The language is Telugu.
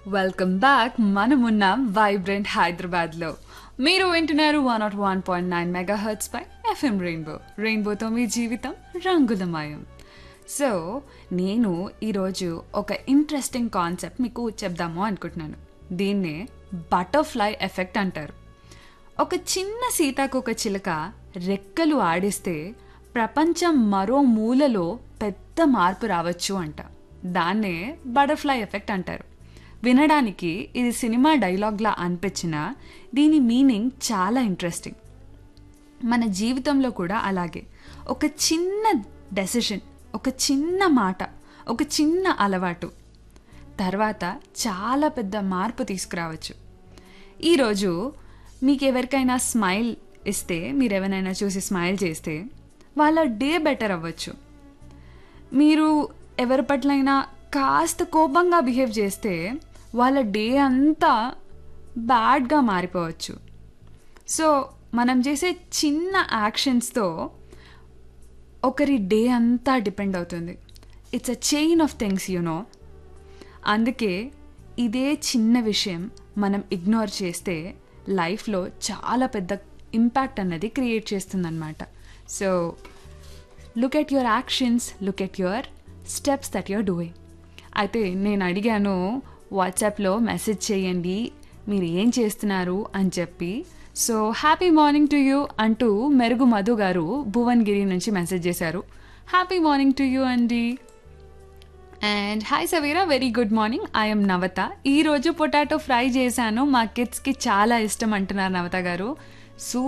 వెల్కమ్ బ్యాక్ మనమున్న వైబ్రెంట్ హైదరాబాద్లో మీరు వింటున్నారు one nought one point nine megahertz పై ఎఫ్ఎం రెయిన్బో రెయిన్బోతో మీ జీవితం రంగులమయం సో నేను ఈరోజు ఒక ఇంట్రెస్టింగ్ కాన్సెప్ట్ మీకు చెప్దాము అనుకుంటున్నాను దీన్నే బటర్ఫ్లై ఎఫెక్ట్ అంటారు ఒక చిన్న సీతాకొక చిలుక రెక్కలు ఆడిస్తే ప్రపంచం మరో మూలలో పెద్ద మార్పు రావచ్చు అంట దాన్నే బటర్ఫ్లై ఎఫెక్ట్ అంటారు వినడానికి ఇది సినిమా డైలాగ్లా అనిపించినా దీని మీనింగ్ చాలా ఇంట్రెస్టింగ్ మన జీవితంలో కూడా అలాగే ఒక చిన్న డెసిషన్ ఒక చిన్న మాట ఒక చిన్న అలవాటు తర్వాత చాలా పెద్ద మార్పు తీసుకురావచ్చు ఈరోజు మీకు ఎవరికైనా స్మైల్ ఇస్తే మీరు ఎవరైనా చూసి స్మైల్ చేస్తే వాళ్ళ డే బెటర్ అవ్వచ్చు మీరు ఎవరి పట్లైనా కాస్త కోపంగా బిహేవ్ చేస్తే వాళ్ళ డే అంతా బ్యాడ్గా మారిపోవచ్చు సో మనం చేసే చిన్న యాక్షన్స్తో ఒకరి డే అంతా డిపెండ్ అవుతుంది it's a chain of things you know అందుకే ఇదే చిన్న విషయం మనం ఇగ్నోర్ చేస్తే లైఫ్లో చాలా పెద్ద ఇంపాక్ట్ అన్నది క్రియేట్ చేస్తుందన్నమాట so look at your actions look at your steps that you're doing అయితే నేను అడిగాను వాట్సాప్లో మెసేజ్ చేయండి మీరు ఏం చేస్తున్నారు అని చెప్పి so happy morning to you అంటూ మెరుగు మధు గారు భువన్గిరి నుంచి మెసేజ్ చేశారు హ్యాపీ మార్నింగ్ టు యూ అండి and hi Saveera very good morning I'm Navatha ఈరోజు పొటాటో ఫ్రై చేశాను మా కిడ్స్కి చాలా ఇష్టం అంటున్నారు నవత గారు సూ